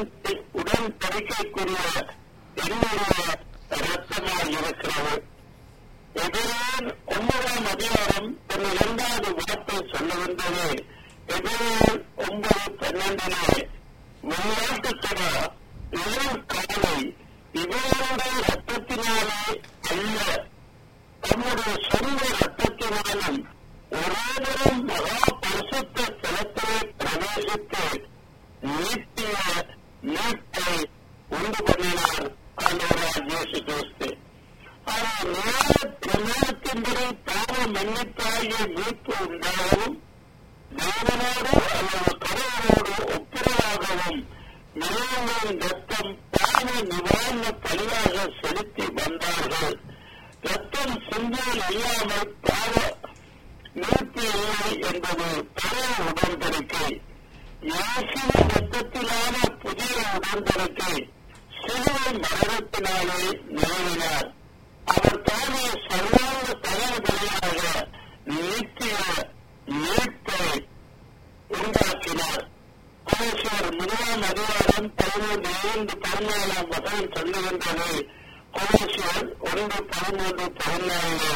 உடன்படிக்கைக்குரிய என்னுடைய ரத்தமாய் இருக்கிறது எதிரேன் ஒன்பதாம் அதிகாரம் தன் இரண்டாவது வார்த்தை சொல்ல வந்தது எதிரேன் ஒன்பது பன்னெண்டிலே விளையாட்டு சபா இளம் காலை இவர்களுடைய ரத்தத்தினாலே அல்ல தம்முடைய சொந்த ரத்தத்தினாலும் ஒரேவரும் மகா பரிசுத்த ஸ்தலத்திலே பிரவேசித்து நீட்டிய மீட்பை உண்டு பண்ணினார் ஆண்டவராக இயேசு கிறிஸ்து ஆனால் நேர பிரமாணத்தின்படி பாவ மன்னிப்பாகிய மீட்பு உண்டாகவும் தேவனோடு அல்லது கடவுளோடு ஒப்புரவாகவும் நிலங்களின் ரத்தம் பாவ நிவாரண பலியாக செலுத்தி வந்தார்கள் ரத்தம் சிந்தையில் இல்லாமல் பாவ மீட்பு இல்லை என்பது பழைய உடன்படிக்கை இயேசுவின் ரத்தத்திலான புதிய உடன்படிக்கை சிலுவை மரணத்தினாலே நிறுவினார் அவர் தானே சர்வாங்க தலைவலியாக நித்திய மீட்பை உண்டாக்கினார் கோஷர் முதலாம் அதிகாரம் பதிமூன்று இரண்டு பதினாலாம் வசனம் சொல்லுகின்றது கோஷர் ஒன்று பதிமூன்று பதினாலு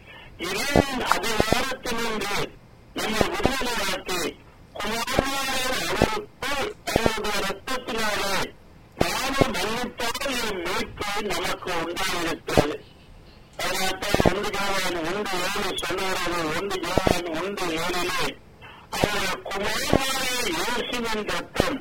இறைவன் அதிகாரத்தினின்று நம்மை விடுதலையாக்கி குமாரனாக அவருக்கு அவருடைய ரத்தத்தினாலே பாவ மன்னிப்பால் என் மீட்பு நமக்கு உண்டாயிருக்கிறது அதனால்தான் ஒன்று ஜோவான் ஒன்று ஏழு சொல்லுகிறது ஒன்று ஜோவான் ஒன்று ஏழிலே அவருடைய குமாரனாக இயேசுவின் ரத்தம்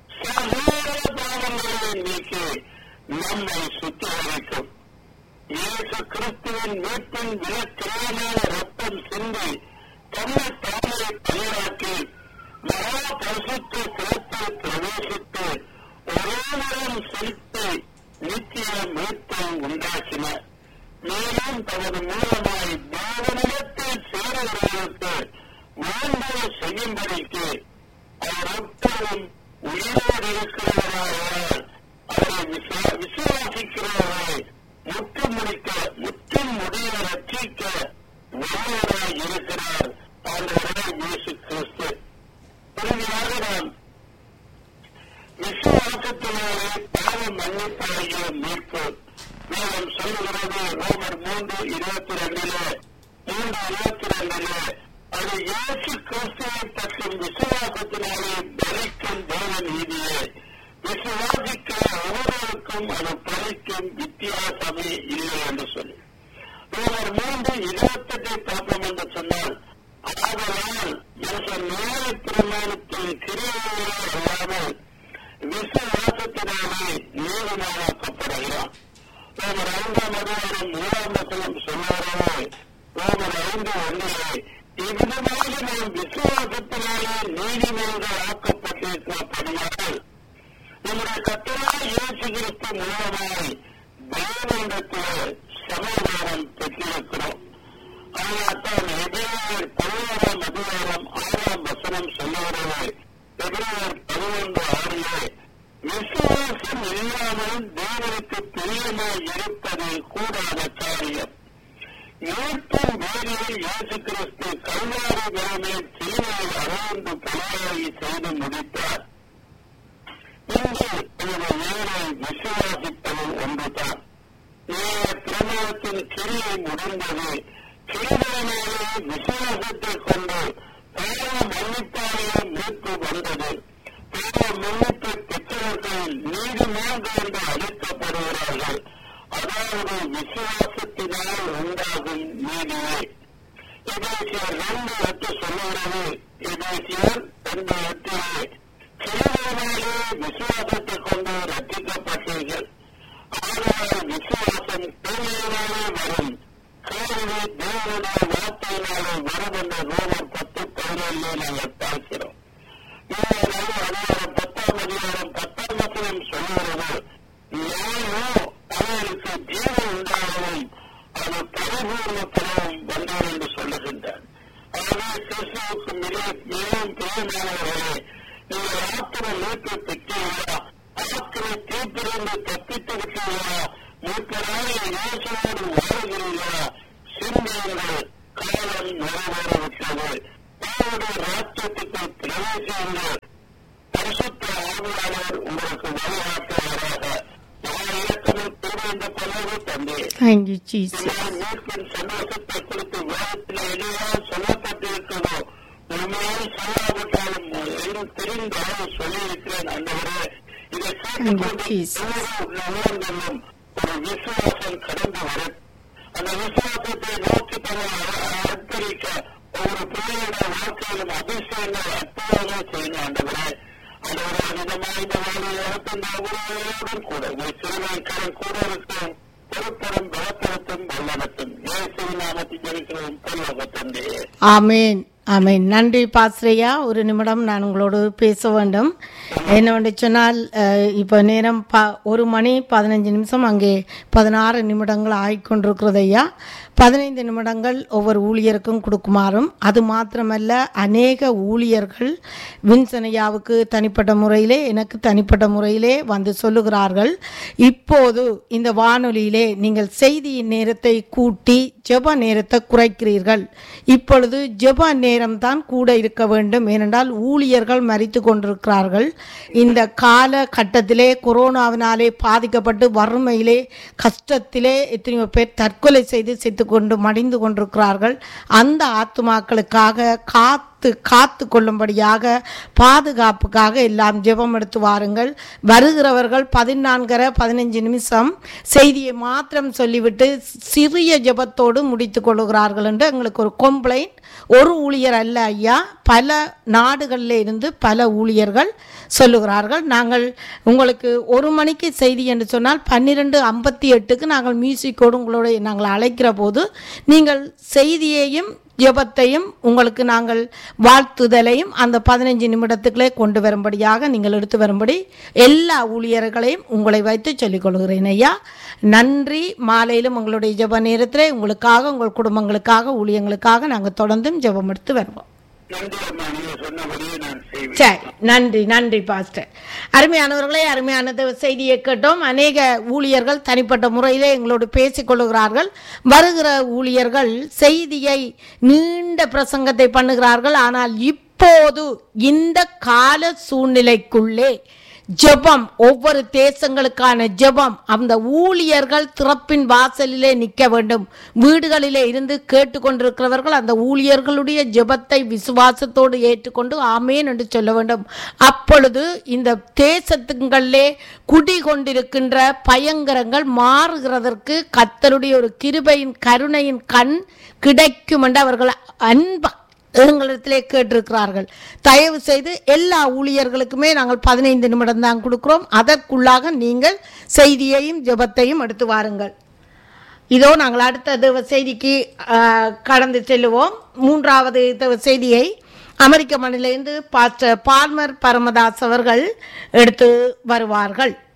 சகோதர பாவங்களை நீக்கி நம்மை சுத்திகரிக்கும் இயேசு கிறிஸ்துவின் மீட்பின் விலக்கிரமான ரத்தம் சிந்தி தன்னை தாமரை பயிராக்கி மகா பரிசுத்த சிறப்பில் பிரவேசித்து ஒருவரும் செலுத்தி நித்திய மீட்பை உண்டாக்கினார் மேலும் தமது மூலமாய் தேவனிடத்தில் சேருகிறவர்களுக்கு வேண்டுதலை செய்யும்படிக்கு அவர் எப்போதும் உயிரோடு இருக்கிறவராக அவரை விசுவாசிக்கிறவரை முற்று முடிக்க முற்றும் முடிய ரட்சிக்க வல்லவராய் இருக்கிறார் ஆண்டவராய் இயேசு கிறிஸ்து இறுதியாக நாம் விசுவாசத்தினாலே பாவ மன்னிப்பாகிய மீட்பு வேதம் சொல்லுகிறது ரோமர் மூன்று இருபத்தி ரெண்டிலே மூன்று இருபத்தி ரெண்டிலே அது இயேசு கிறிஸ்துவை பற்றும் விசுவாசத்தினாலே பலிக்கும் தேவ நீதியே விசுவாசிக்கிற ஒவ்வொருவருக்கும் அது பலிக்கும் வித்தியாசமே இல்லை என்று சொல்லி ரோமர் மூன்று இருபத்தெட்டை பார்ப்போம் என்று சொன்னால் ஆதலால் மனுஷன் நேர பிரமாணத்தின் கிரியைகளே அல்லாமல் விசுவாசத்தினாலே நீதிமானாக்கப்படுகிறான் ரோமர் ஐந்தாம் அதிகாரம் மூணாம் வசனம் சொன்னாரே ரோமர் ஐந்து ஒன்றிலே இவ்விதமாக நாம் விசுவாசத்தினாலே நீதிமன்றம் ஆக்கப்பட்டிருக்கிறபடியால் நம்முடைய கத்தராக இயேசு கிறிஸ்து மூலமாய் தேவனிடத்தில் சமாதானம் பெற்றிருக்கிறோம் அதனால்தான் எதிராளர் பதினோராம் அதிகாரம் ஆறாம் வசனம் சொல்லுகிறது எதிராளர் பதினொன்று ஆறிலே விசுவாசம் இல்லாமல் தேவனுக்கு பிரியமாய் இருப்பது கூடாத காரியம் மீட்பின் வேலையில் இயேசு கிறிஸ்து கல்வாரி கிராமே தீமையை அகழ்ந்து பணியாகி செய்து முடித்தார் இன்று எனது நேரை விசுவாசிப்பது ஒன்றுதான் நேர பிரமாணத்தின் கிரியை முடிந்தது கிரிகளினாலே விசுவாசத்தை கொண்டு பாவ மன்னிப்பாளைய மீட்பு வந்தது பாவ மன்னிப்பை பெற்றவர்கள் நீதிமன்றம் என்று அழைக்கப்படுகிறார்கள் அதாவது விசுவாசத்தினால் உண்டாகும் நீதியே எபேசியர் ரெண்டு எட்டு சொல்லுகிறது எபேசியர் ரெண்டு எட்டிலே கிரிகளினாலே விசுவாசத்தை கொண்டு ரட்சிக்கப்பட்டீர்கள் ஆனால் விசுவாசம் கேள்வியினாலே வரும் கேள்வி தேவனுடைய வார்த்தையினாலே வரும் என்ற ரோமர் பத்து பதினொன்று நாங்கள் பார்க்கிறோம் அதிகாரம் பத்தாம் அதிகாரம் பத்தாம் வசனம் சொல்லுகிறது நானோ அவர்களுக்கு ஜீவன் உண்டாகவும் அது பரிபூர்ணத்தனவும் வந்தார் என்று சொல்லுகின்றார் ஆகவே கிறிஸ்துவுக்கு மிக மிகவும் பிரியமானவர்களே நீங்கள் ஆத்திர மீட்பை பெற்றீர்களா ஆத்திர தீப்பிலிருந்து தப்பித்திருக்கிறீர்களா மீட்பராக இயேசுவோடு வாழ்கிறீர்களா சிந்தியுங்கள் காலம் நிறைவேறிவிட்டது தேவனுடைய ராஜ்யத்துக்கு பிரவேசியுங்கள் பரிசுத்த ஆவியானவர் உங்களுக்கு வழிகாட்டுவாராக இலக்கணம் திருவந்த பலவு தந்தே தேங்க்யூ ஜீசஸ் மீட்பின் சந்தோஷத்தை குறித்து வேதத்தில் எதுவாக சொல்லப்பட்டிருக்கிறதோ உண்மையில் சொல்லாவிட்டாலும் எல்லாம் தெரிந்த அளவு சொல்லியிருக்கிறேன் அந்தவரே இதை கேட்டுக்கொண்டு Jesus. உள்ளங்களும் ஒரு விசுவாசம் கடந்து வரும் அந்த விசுவாசத்தை நோக்கி தன்னை அர்ப்பணிக்க ஒவ்வொரு பிள்ளையோட வாழ்க்கையிலும் அதிசயங்கள் அற்புதங்கள் செய்யணும் ஆண்டவரே ஆண்டவரே அதிகமாக இந்த வாழ்வில் நடத்தும் ஒவ்வொருவரோடும் கூட ஒரு சிறுவன் கூட இருக்கும் பொறுப்பரும் பலப்படுத்தும் வல்லடத்தும் இயேசுவின் நாமத்தில் ஜெயிக்கிறோம் பல்லவ தந்தையே ஆமேன் ஆமேன் நன்றி பாஸ்ரையா ஒரு நிமிடம் நான் உங்களோடு பேச வேண்டும் என்னவென்று சொன்னால் அஹ், இப்போ நேரம் ப ஒரு மணி பதினஞ்சு நிமிஷம் அங்கே பதினாறு நிமிடங்கள் ஆகிக்கொண்டிருக்கிறது ஐயா பதினைந்து நிமிடங்கள் ஒவ்வொரு ஊழியருக்கும் கொடுக்குமாறும் அது மாத்திரமல்ல அநேக ஊழியர்கள் வின்சனையாவுக்கு தனிப்பட்ட முறையிலே எனக்கு தனிப்பட்ட முறையிலே வந்து சொல்லுகிறார்கள் இப்போது இந்த வானொலியிலே நீங்கள் செய்தியின் நேரத்தை கூட்டி ஜெப நேரத்தை குறைக்கிறீர்கள் இப்பொழுது ஜெப நேரம்தான் கூட இருக்க வேண்டும் ஏனென்றால் ஊழியர்கள் மறித்து கொண்டிருக்கிறார்கள் இந்த கால கட்டத்திலே கொரோனாவினாலே பாதிக்கப்பட்டு வறுமையிலே கஷ்டத்திலே எத்தனையோ பேர் தற்கொலை செய்து செத்து கொண்டு மடிந்து கொண்டிருக்கிறார்கள் அந்த ஆத்துமாக்களுக்காக காத்து காத்து கொள்ளும்படியாக பாதுகாப்புக்காக எல்லாம் ஜெபம் எடுத்து வாருங்கள் வருகிறவர்கள் பதினான்கரை பதினஞ்சு நிமிஷம் செய்தியை மாத்திரம் சொல்லிவிட்டு சிறிய ஜெபத்தோடு முடித்து கொள்ளுகிறார்கள் என்று எங்களுக்கு ஒரு கம்ப்ளைண்ட் ஒரு ஊழியர் அல்ல ஐயா பல நாடுகளில் இருந்து பல ஊழியர்கள் சொல்லுகிறார்கள் நாங்கள் உங்களுக்கு ஒரு மணிக்கு செய்தி என்று சொன்னால் பன்னிரெண்டு ஐம்பத்தி எட்டுக்கு நாங்கள் மியூசிக்கோடு உங்களோட நாங்கள் அழைக்கிற போது நீங்கள் செய்தியையும் ஜெபத்தையும் உங்களுக்கு நாங்கள் வாழ்த்துதலையும் அந்த பதினஞ்சு நிமிடத்துக்குள்ளே கொண்டு வரும்படியாக நீங்கள் எடுத்து வரும்படி எல்லா ஊழியர்களையும் உங்களை வைத்து சொல்லிக் கொள்கிறேன் ஐயா நன்றி மாலையிலும் உங்களுடைய ஜெப நேரத்தில் உங்களுக்காக உங்கள் குடும்பங்களுக்காக ஊழியங்களுக்காக நாங்கள் தொடர்ந்தும் ஜெபம் எடுத்து வருவோம் நன்றி அம்மா நீங்க சொன்னபடியே நான் செய்வேன் சரி நன்றி நன்றி பாஸ்டர் அருமையானவர்களே அருமையான தேவ செய்தியை கேட்டோம் அநேக ஊழியர்கள் தனிப்பட்ட முறையிலே எங்களோடு பேசிக் கொள்ளுகிறார்கள் வருகிற ஊழியர்கள் செய்தியை நீண்ட பிரசங்கத்தை பண்ணுகிறார்கள் ஆனால் இப்போது இந்த கால சூழ்நிலைக்குள்ளே ஜெபம் ஒவ்வொரு தேசங்களுக்கான ஜெபம் அந்த ஊழியர்கள் திறப்பின் வாசலிலே நிற்க வேண்டும் வீடுகளிலே இருந்து கேட்டுக்கொண்டிருக்கிறவர்கள் அந்த ஊழியர்களுடைய ஜெபத்தை விசுவாசத்தோடு ஏற்றுக்கொண்டு ஆமேன் என்று சொல்ல வேண்டும் அப்பொழுது இந்த தேசத்துங்களிலே குடிகொண்டிருக்கின்ற பயங்கரங்கள் மாறுகிறதற்கு கத்தருடைய ஒரு கிருபையின் கருணையின் கண் கிடைக்கும் என்று அவர்கள் அன்பா எங்களிடத்திலே கேட்டிருக்கிறார்கள் தயவு செய்து எல்லா ஊழியர்களுக்குமே நாங்கள் பதினைந்து நிமிடம் தான் கொடுக்கிறோம் அதற்குள்ளாக நீங்கள் செய்தியையும் ஜெபத்தையும் எடுத்து வாருங்கள் இதோ நாங்கள் அடுத்த தேவ செய்திக்கு ஆ, கடந்து செல்லுவோம் மூன்றாவது தேவ செய்தியை அமெரிக்க மண்ணிலிருந்து பாஸ்டர் பால்மர் பரமதாஸ் அவர்கள் எடுத்து வருவார்கள்